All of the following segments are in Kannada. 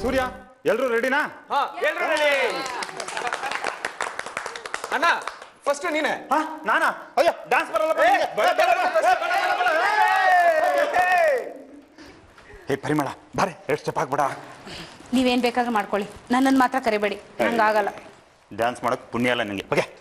ಸೂರ್ಯ ಎಲ್ರು ರೆಡಿನಾ ಹಾ ಎಲ್ರು ready? ಅಣ್ಣ ಫಸ್ಟ್ ನೀನೆ ಹಾ ನಾನಾ ಅಯ್ಯೋ ಡಾನ್ಸ್ ಬರಲ್ಲ ಹೇ ಪರಿಮಳ ಬಾರೆ ಎರಡು ಸ್ಟೆಪ್ ಹಾಕ್ಬೇಡ ನೀವೇನ್ ಬೇಕಾದ್ರೂ ಮಾಡ್ಕೊಳ್ಳಿ ನನ್ನನ್ನು ಮಾತ್ರ ಕರಿಬೇಡಿ ನಂಗಾಗಲ್ಲ ಡ್ಯಾನ್ಸ್ ಮಾಡಕ್ ಪುಣ್ಯ ಅಲ್ಲ ನಿಂಗೆ ಓಕೆ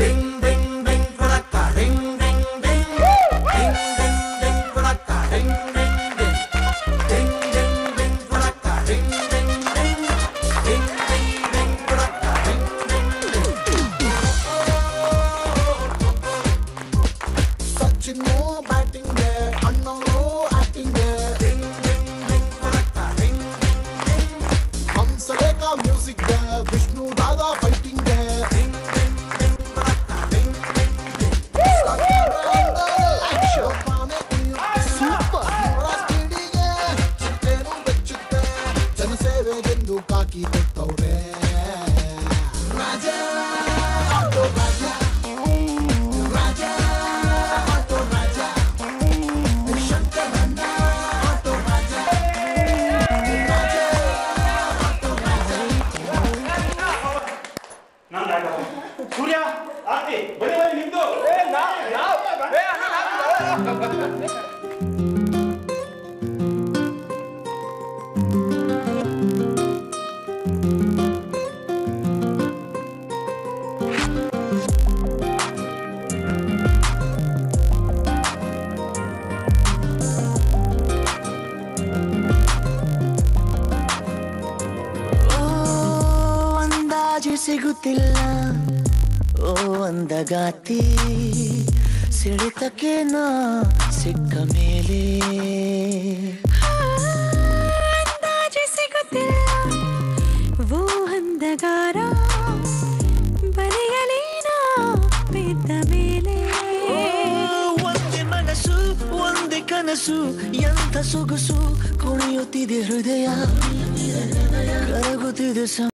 ಸಚಿನ್ನು ಬ್ಯಾಟಿಂಗ್ ಅಣ್ಣವರು acting Hamsalekha music Vishnu Dada fighting super ಸ್ಪೀಡಿಗೆ ಚಿಟ್ಟೇನು ಬೆಚ್ಚುತ್ತೆ ಜನಸೇವೆಗೆಂದು ಕಾಕಿ ತೆತ್ತವ್ರೆ Raja auto Raja Raja auto Raja Shankaranna auto Raja Raja auto ರಾಜ ಸೂರ್ಯ ಆರ್ತಿ ಬನ್ನಿ ಬನ್ನಿ ನಿಮ್ದು ಓ ಅಂದಾಜು ಸಿಗುತ್ತಿಲ್ಲ ಓ ಅಂದಗಾತಿ ಸಿಡಿತಕ್ಕೆ ನಾ ಸಿಕ್ಕ ಮೇಲೆ ಅಂದಾಜು ಸಿಗುತ್ತಿಲ್ಲ ಓ ಅಂದಗಾರ ಬರೆಯಲೇನ ಬಿದ್ದ ಮೇಲೆ ಒಂದೇ ಮನಸ್ಸು ಒಂದೇ ಕನಸು ಎಂಥ ಸೊಗಸು ಕುಣಿಯುತ್ತಿದೆ ಹೃದಯ ಕರಗುತ್ತಿದೆ